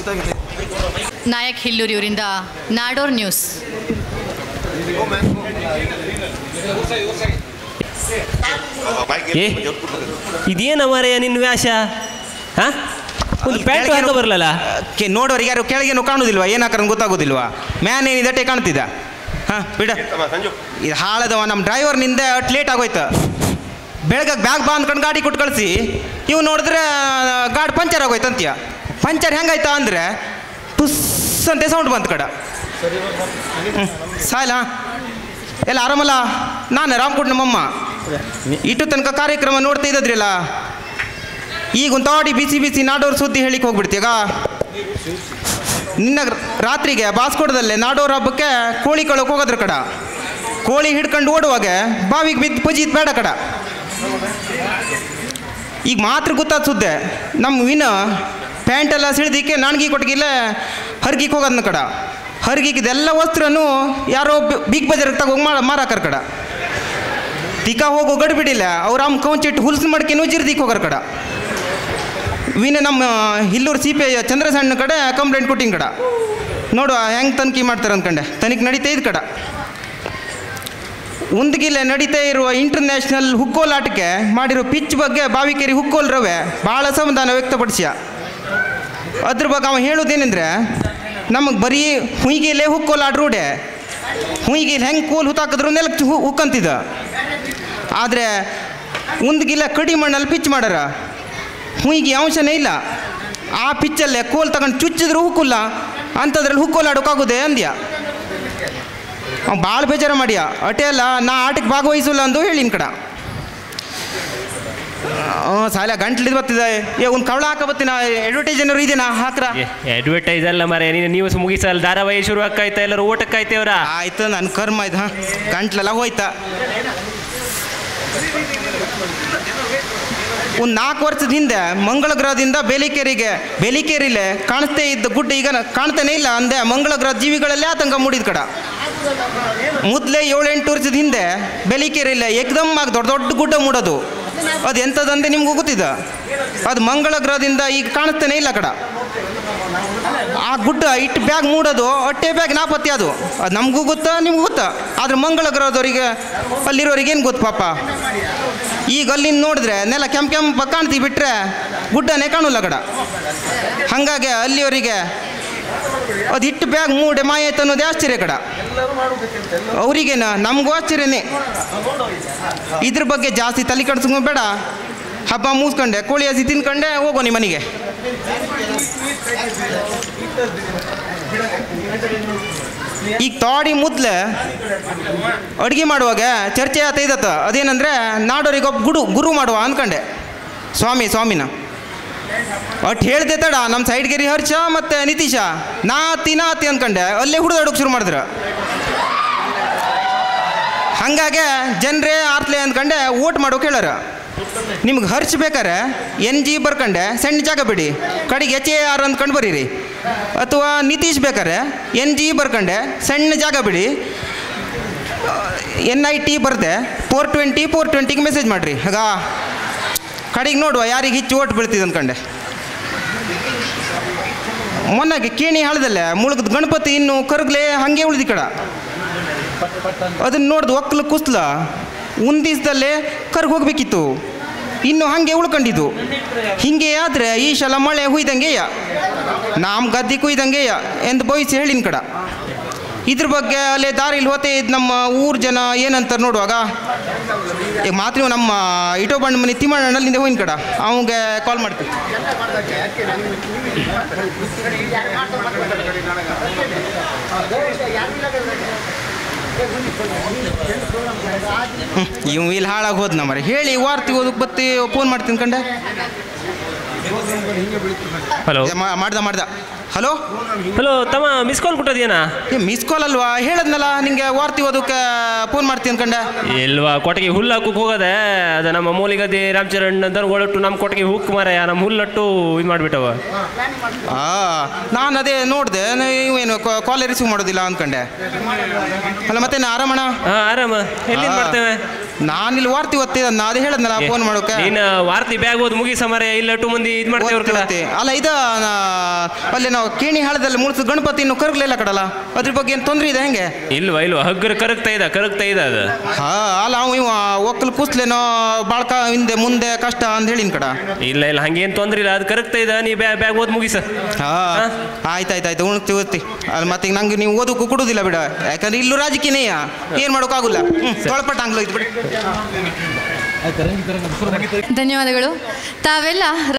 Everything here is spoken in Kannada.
ನಾಯಕ್ ಹಿಲ್ಲೂರ್ ಇವರಿಂದ ನಾಡೋರ್ ನ್ಯೂಸ್ ಏ ಇದೇನ ಮಾರಯ್ಯ ನಿನ್ನ ವ್ಯಾಸ ಹಾ ಒಂದು ಪ್ಯಾಂಟ್ ಹಾಕ ಬರಲಲ್ಲ ಕೆ ನೋಡೋರಿಗೆ ಯಾರು ಕೆಳಗೇನು ಕಾಣುದಿಲ್ವಾ ಏನ್ ಹಾಕರ್ ಗೊತ್ತಾಗೋದಿಲ್ವಾ ಮ್ಯಾನ್ ಏನಿದಟ್ಟೆ ಕಾಣ್ತಿದ್ದ ಹಾ ಬಿಡ ಇದು ಹಾಳದವ ನಮ್ಮ ಡ್ರೈವರ್ನಿಂದ ಅಟ್ ಲೇಟ್ ಆಗೋಯ್ತು ಬೆಳಗ್ಗೆ ಬ್ಯಾಗ್ ಬಾ ಅಂದ್ಕೊಂಡು ಗಾಡಿ ಕೊಟ್ಟು ಕಳಿಸಿ ಇವ್ ನೋಡಿದ್ರೆ ಗಾಡಿ ಪಂಚರ್ ಆಗೋಯ್ತು ಅಂತೀಯ ಪಂಚರ್ ಹೆಂಗಾಯ್ತಾ ಅಂದ್ರೆ ಟುಸ್ ಅಂತ ಸೌಂಡ್ ಬಂತು ಕಡ ಹ್ಮ್. ಸಾಯ್ಲ ಎಲ್ಲ ಆರಾಮಲ್ಲ ನಾನು ರಾಮ್ಕೋಟ್ ನಮ್ಮಮ್ಮ ಇಟ್ಟು ತನಕ ಕಾರ್ಯಕ್ರಮ ನೋಡ್ತಾ ಇದ್ದದ್ರಲ್ಲ ಈಗ ಒಂದು ತಾಡಿ ಬಿಸಿ ಬಿಸಿ ನಾಡೋರ್ ಸುದ್ದಿ ಹೇಳಿಕ್ ಹೋಗ್ಬಿಡ್ತೀಗ ನಿನ್ನ ರಾತ್ರಿಗೆ ಬಾಸ್ಕೋಟದಲ್ಲೇ ನಾಡೋರ್ ಹಬ್ಬಕ್ಕೆ ಕೋಳಿ ಕಳಕ್ ಹೋಗೋದ್ರ ಕಡ ಕೋಳಿ ಹಿಡ್ಕೊಂಡು ಓಡುವಾಗ ಬಾವಿಗೆ ಬಿದ್ದು ಪಜಿತ್ ಬೇಡ ಕಡ ಈಗ ಮಾತ್ರ ಗೊತ್ತಾದ ಸುದ್ದೆ ನಮ್ಮ ವಿನ ಪ್ಯಾಂಟ್ ಎಲ್ಲ ಸಿಳ್ದಿಕ್ಕೆ ನಾಣ್ಗಿ ಕೊಟ್ಟಿಗಿಲ್ಲ ಹರ್ಗಿಗೆ ಹೋಗೋದನ್ನ ಕಡ ಹರ್ಗಿಗೆ ಇದೆಲ್ಲ ವಸ್ತ್ರನೂ ಯಾರೋ ಬಿ- ಬಿಗ್ ಬಜಾರ್ಗೆ ತಗೋಗಿ ಮಾರ ಮಾರಾಕರ್ ಕಡ ತಿಕ್ಕ ಹೋಗೋ ಗಡ್ಬಿಡಿಲ್ಲ ಅವ್ರ ಅಮ್ಮ ಕೌಂಚಿಟ್ಟು ಹುಲ್ಸ್ ಮಡ್ಕಿನೂ ಜಿರ್ದಿಕ್ ಹೋಗರ್ ಕಡ ವಿನ ನಮ್ಮ Hillur C P I Chandrasanna ಕಡೆ ಕಂಪ್ಲೇಂಟ್ ಕೊಟ್ಟಿನ ಕಡ ನೋಡುವ ಹೆಂಗೆ ತನಿಖೆ ಮಾಡ್ತಾರೆ ಅಂದ್ಕೊಂಡೆ ತನಿಖೆ ನಡೀತಾ ಇದ್ ಕಡ ಒಂದ್ಗಿಲ್ಲ ನಡೀತಾ ಇರುವ ಇಂಟರ್ನ್ಯಾಷನಲ್ ಹುಕ್ಕೋಲಾಟಕ್ಕೆ ಮಾಡಿರೋ ಪಿಚ್ ಬಗ್ಗೆ ಬಾವಿಕೇರಿ ಹುಕ್ಕೋಲ್ ರವೆ ಭಾಳ ಅಸಮಾಧಾನ ವ್ಯಕ್ತಪಡಿಸ್ಯ ಅದ್ರ ಬಗ್ಗೆ ಅವ ಹೇಳೋದೇನೆಂದ್ರೆ ನಮಗೆ ಬರೀ ಹುಯ್ಗಿಲೇ ಹುಕ್ಕೋಲಾಟ ರೂಢೆ ಹುಯ್ಗಿಲ್ ಹೆಂಗೆ ಕೋಲ್ ಹುತ್ತಾಕಿದ್ರು ನೆಲಕ್ಕೆ ಹು ಹುಕ್ಕಂತಿದ್ದ ಆದರೆ ಒಂದ್ಗಿಲ್ಲ ಕಡಿ ಮಣ್ಣಲ್ಲಿ ಪಿಚ್ ಮಾಡ್ಯಾರ ಹುಯ್ಗಿ ಅಂಶನೇ ಇಲ್ಲ ಆ ಪಿಚ್ಚಲ್ಲೇ ಕೋಲ್ ತಗೊಂಡು ಚುಚ್ಚಿದ್ರು ಹುಕ್ಕುಲ್ಲ ಅಂಥದ್ರಲ್ಲಿ ಹುಕ್ಕೋಲಾಡೋಕ್ಕಾಗೋದೆ ಅಂದ್ಯ ಅವ್ ಭಾಳ ಬೇಜಾರ ಮಾಡ್ಯ ಅಟೇ ಅಲ್ಲ ನಾ ಆಟಕ್ಕೆ ಭಾಗವಹಿಸಲ್ಲ ಅಂದು ಹೇಳಿನ ಕಡ ಹ್ಞೂ ಸಾಲ ಗಂಟ್ಲಿದ್ ಬತ್ತಿದೆ ಏ ಒಂದು ಕವಳ ಹಾಕ ಬತ್ತೀನ ಅಡ್ವರ್ಟೈಸ್ ಏನಾರು ಇದೆನಾ ಹಾಕ್ರ ಅಡ್ವರ್ಟೈಸ್ ಅಲ್ಲ ಮಾರಯ್ಯ ನೀನು ನ್ಯೂಸ್ ಮುಗಿಸಲ್ಲ ಧಾರಾವಾಹಿ ಶುರು ಆಕಾಯ್ತಾ ಎಲ್ಲರೂ ಓಟಕ್ಕೆ ಆಯ್ತೇವ್ರ ಆಯ್ತು ನನ್ನ ಕರ್ಮ ಇದು ಹಾಂ ಗಂಟ್ಲೆಲ್ಲ ಹೋಯ್ತಾ ಒಂದು ನಾಲ್ಕು ವರ್ಷದ ಹಿಂದೆ ಮಂಗಳ ಗ್ರಹದಿಂದ ಬೇಲಿಕೇರಿಗೆ ಬೇಲಿಕೇರಿಲೆ ಕಾಣಿಸ್ತೇ ಇದ್ದ ಗುಡ್ಡ ಈಗ ಕಾಣ್ತಾನೆ ಇಲ್ಲ ಅಂದೆ ಮಂಗಳ ಗ್ರಹ ಜೀವಿಗಳಲ್ಲಿ ಆತಂಕ ಮೂಡಿದ ಕಡ ಮೊದಲೇ ಏಳೆಂಟು ವರ್ಷದ ಹಿಂದೆ ಬೇಲಿಕೇರಿಲೆ ಏಕದಮ್ ಆಗಿ ದೊಡ್ಡ ದೊಡ್ಡ ಗುಡ್ಡ ಮೂಡೋದು ಅದು ಎಂಥದಂತೆ ನಿಮ್ಗೆ ಗೊತ್ತಿದ ಅದು ಮಂಗಳ ಗ್ರಹದಿಂದ ಈಗ ಕಾಣಿಸ್ತಾನೆ ಇಲ್ಲ ಕಡ ಆ ಗುಡ್ಡ ಇಟ್ಟು ಬ್ಯಾಗ್ ಮೂಡೋದು ಹೊಟ್ಟೆ ಬ್ಯಾಗ್ ನಾಪತ್ತೆ ಅದು ಅದು ನಮಗೂ ಗೊತ್ತಾ ನಿಮ್ಗೂ ಗೊತ್ತಾ ಆದ್ರೆ ಮಂಗಳ ಗ್ರಹದವರಿಗೆ ಅಲ್ಲಿರೋರಿಗೆ ಏನು ಗೊತ್ತು ಪಾಪ ಈಗ ಅಲ್ಲಿಂದ ನೋಡಿದ್ರೆ ನೆಲ ಕೆಂಪು ಕೆಂಪ ಕಾಣ್ತೀವಿ ಬಿಟ್ರೆ ಗುಡ್ಡನೇ ಕಾಣಲ್ಲ ಕಡ ಹಾಗಾಗಿ ಅಲ್ಲಿಯವರಿಗೆ ಅದು ಇಟ್ಟು ಬ್ಯಾಗ್ ಮೂಡೆ ಮಾಯ ಆಯ್ತು ಅನ್ನೋದೇ ಆಶ್ಚರ್ಯ ಕಡ ಅವರಿಗೇನ ನಮಗೂ ಆಶ್ಚರ್ಯನೇ ಇದ್ರ ಬಗ್ಗೆ ಜಾಸ್ತಿ ತಲೆ ಕೆಡ್ಸ್ಕೊಂಡ್ ಬೇಡ ಹಬ್ಬ ಮೂಸ್ಕೊಂಡೆ ಕೋಳಿ ಹಸಿ ತಿನ್ಕೊಂಡೆ ಹೋಗೋ ನಿಮ್ಮ ಮನೆಗೆ ಈಗ ತಾಡಿ ಮುದ್ಲೆ ಅಡುಗೆ ಮಾಡುವಾಗ ಚರ್ಚೆ ಆತ ಇದತ್ತ ಅದೇನಂದ್ರೆ ನಾಡೋರಿಗೆ ಒಬ್ಬ ಗುಡು ಗುರು ಮಾಡುವ ಅಂದ್ಕೊಂಡೆ ಸ್ವಾಮಿ ಸ್ವಾಮಿನ ಒಟ್ಟು ಹೇಳ್ದೆ ತಡ ನಮ್ಮ ಸೈಡ್ಗೆರಿ ಹರ್ಷ ಮತ್ತು ನಿತೀಶ ನಾತಿ ನಾತಿ ಅಂದ್ಕೊಂಡೆ ಅಲ್ಲೇ ಹುಡುದಾಡೋಕೆ ಶುರು ಮಾಡಿದ್ರು ಹಂಗಾಗೆ ಜನರೇ ಆರ್ತ್ಲೆ ಅಂದ್ಕೊಂಡೆ ಓಟ್ ಮಾಡೋಕೆ ಹೇಳಾರ ನಿಮ್ಗೆ ಹರ್ಷ ಬೇಕಾರೆ ಎನ್ ಜಿ ಬರ್ಕಂಡೆ ಸಣ್ಣ ಜಾಗ ಬಿಡಿ ಕಡೆಗೆ ಎಚ್ ಎ ಆರ್ ಅಂದ್ಕೊಂಡು ಬರೀರಿ ಅಥವಾ ನಿತೀಶ್ ಬೇಕಾರೆ ಎನ್ ಜಿ ಬರ್ಕಂಡೆ ಸಣ್ಣ ಜಾಗ ಬಿಡಿ ಎನ್ ಐ ಟಿ ಬರ್ದೆ ಫೋರ್ ಟ್ವೆಂಟಿ ಫೋರ್ ಟ್ವೆಂಟಿಗೆ ಮೆಸೇಜ್ ಮಾಡಿರಿ ಆಗ ಕಡೆಗೆ ನೋಡುವ ಯಾರಿಗೆ ಹೆಚ್ಚು ಓಟ್ ಬೀಳ್ತಿದೆ ಅಂದ್ಕೊಂಡೆ ಮೊನ್ನಾಗೆ ಕೇಣಿ ಹಾಳದಲ್ಲೇ ಮುಳುಗದ ಗಣಪತಿ ಇನ್ನು ಕರ್ಗ್ಲೆ ಹಾಗೆ ಉಳಿದಿ ಕಡ ಅದನ್ನ ನೋಡ್ದು ಒಕ್ಕಲು ಕುಸ್ಲ ಉಂದಿಸ್ದಲ್ಲೇ ಕರ್ಗ್ ಹೋಗ್ಬೇಕಿತ್ತು ಇನ್ನು ಹಾಗೆ ಉಳ್ಕೊಂಡಿದ್ದು ಹಿಂಗೆ ಆದ್ರೆ ಈ ಸಲ ಮಳೆ ಹುಯ್ದಂಗೆಯ ನಾಮ್ ಗದ್ದೆ ಕುಯ್ದಂಗೆಯ ಎಂದು ಬಯಸಿ ಹೇಳಿನ ಕಡ ಇದ್ರ ಬಗ್ಗೆ ಅಲ್ಲೇ ದಾರಿಲಿ ಹೋತೆ ಇದ್ ನಮ್ಮ ಊರ್ ಜನ ಏನಂತಾರೆ ನೋಡುವಾಗ ಈಗ ಮಾತ್ರ ನಮ್ಮ ಇಟೋ ಬಂಡ್ ಮನೆ ತಿಮ್ಮಣ್ಣಲ್ಲಿಂದ ಹೋಗಿನ ಕಡ ಅವಂಗೆ ಕಾಲ್ ಮಾಡ್ತೀವಿ ಇವ್ ಇಲ್ಲಿ ಹಾಳಾಗಿ ಹೋದ್ನ ಮರೆ ಹೇಳಿ ವಾರ್ತಿ ಓದಕ್ಕೆ ಬತ್ತಿ ಫೋನ್ ಮಾಡ್ತೀನಿ ಕಂಡೆ ಹಲೋ ಏ, ಮಾ- ಮಾಡ್ದ ಮಾಡ್ದ ಹಲೋ ಹಲೋ ತಮ್ಮ ಮಿಸ್ ಕಾಲ್ ಕೊಟ್ಟದೇನಾ ಏ ಮಿಸ್ ಕಾಲ್ ಅಲ್ವಾ ಹೇಳದ್ನಲ್ಲ ನಿಂಗೆ ವಾರ್ತಿ ಓದಕ್ಕೆ ಫೋನ್ ಮಾಡ್ತೀನಿ ಕಂಡೆ ಇಲ್ವಾ ಕೊಟ್ಟಿಗೆ ಹುಲ್ಲು ಹಾಕಕ್ಕೆ ಹೋಗದೆ ಅದು ನಮ್ಮ ಮೂಲಿಗದ್ದೆ ರಾಮಚರಣ್ ದನಗಳಟ್ಟು ನಮ್ಮ ಕೊಟ್ಟಿಗೆ ಹುಕ್ ಮಾರಾಯ ನಮ್ಮ ಹುಲ್ಲಟ್ಟು ಇದು ಮಾಡಿಬಿಟ್ಟವ ಆ ನಾನು ಅದೇ ನೋಡಿದೆ ಇವೇನು ಕಾಲ್ ರಿಸೀವ್ ಮಾಡೋದಿಲ್ಲ ಅಂದ್ಕೊಂಡೆ ಅಲ್ಲ ಮತ್ತೆ ನಾ ಆರಾಮಣ ಹಾಂ ಆರಾಮ ಎಲ್ಲಿಂದ ಬರ್ತೇವೆ ನಾನು ಇಲ್ಲಿ ವಾರ್ತಿ ಓದ್ತಿದ್ದ ಅದೇ ಹೇಳದ್ನಲ್ಲ ಫೋನ್ ಮಾಡೋಕೆ ನೀನು ವಾರ್ತಿ ಬ್ಯಾಗ್ ಓದ್ ಮುಗಿಸ ಮಾರಾಯ ಇಲ್ಲಟ್ಟು ಮಂದಿ ಇದು ಮಾಡ್ತೇವ್ರ ಕಲ ಓದ್ತಿ, ಓದ್ತಿ. ಅಲ್ಲ ಇದ ಅಲ್ಲಿ ನಾವು ಕೇಣಿ ಹಾಳದಲ್ಲಿ ಮುಳ್ಸು ಗಣಪತಿ ಇನ್ನು ಕರಗ್ಲಿಲ್ಲ ಕಡಲ್ಲ ಅದ್ರ ಬಗ್ಗೆ ಏನು ತೊಂದರೆ ಇದೆ ಹೆಂಗೆ ಇಲ್ವಾ ಇಲ್ವಾ ಹಗ್ಗರ ಕರಗ್ತಾ ಇದ್ದ ಕರಗ್ತಾ ಇದ್ದ ಅದು ಹಾ ಅಲ್ಲ ಅವ ಇವ ಒಕ್ಕಲು ಕೂಸ್ಲೇನೋ ಬಾಳ್ಕ ಹಿಂದೆ ಮುಂದೆ ಕಷ್ಟ ಅಂತ ಹೇಳಿನ ಕಡ ಇಲ್ಲ ಇಲ್ಲ ಹಂಗೇನು ತೊಂದ್ರೆ ಇಲ್ಲ ಅದು ಕರಗ್ತಾ ಇದ್ದ ನೀ ಬ್ಯಾ ಬ್ಯಾಗ್ ಓದ್ ಮುಗಿಸ ಹಾ ಆಯ್ತು ಆಯ್ತು ಆಯ್ತು ಉಣ್ತಿ ಓದ್ತಿ ಅಲ್ಲಿ ಮತ್ತೆ ಈಗ ನಂಗೆ ನೀವು ಓದಕ್ಕೂ ಕೊಡುದಿಲ್ಲ ಬಿಡ ಯಾಕಂದ್ರೆ ಇಲ್ಲೂ ರಾಜಕೀಯನೇಯ ಏನು ಮಾಡೋಕ್ಕಾಗಲ್ಲ ಹ್ಞೂ ತೊಳಪಟ್ಟ ಆಂಗ್ಲ ಬಿಡಿ ಧನ್ಯವಾದಗಳು ತಾವೆಲ್ಲ